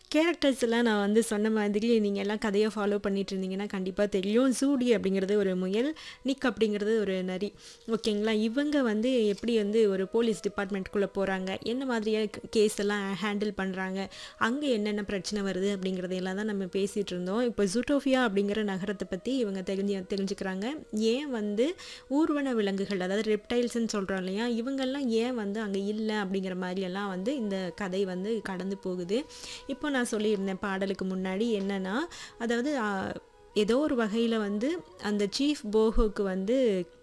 Characters எல்லாம் நான் வந்து சொன்ன மாதிரி நீங்க எல்லாம் கதைய ஃபாலோ பண்ணிட்டு இருந்தீங்கன்னா கண்டிப்பா தெரியும். சூடி அப்படிங்கிறது ஒரு முயல், நிக் அப்படிங்கிறது ஒரு நரி. ஓகேங்களா? இவங்க வந்து எப்படி வந்து ஒரு போலீஸ் டிபார்ட்மெண்ட்குள்ள போறாங்க, என்ன மாதிரியான க் கேஸ் எல்லாம் ஹேண்டில் பண்றாங்க, அங்க என்னென்ன பிரச்சனை வருது அப்படிங்கிறதையெல்லாம் தான் நம்ம பேசிட்டு இருந்தோம். இப்போ ஜூட்டோபியா அப்படிங்கிற நகரத்த பத்தி இவங்க தெரிஞ்சு தெரிஞ்சுக்கிறாங்க. ஏன் வந்து ஊர்வன விலங்குகள், அதாவது ரெப்டைல்ஸ்ன்னு சொல்றோம் இல்லையா? இவங்கெல்லாம் ஏன் வந்து அங்க இல்ல அப்படிங்கிற மாரியெல்லாம் வந்து இந்த கதை வந்து கடந்து போகுது. இப்போ நான் சொல்லியிருந்தேன் பாடலுக்கு முன்னாடி என்னன்னா, அதாவது அ ஏதோ ஒரு வகையில வந்து அந்த சீஃப் போகோக்கு வந்து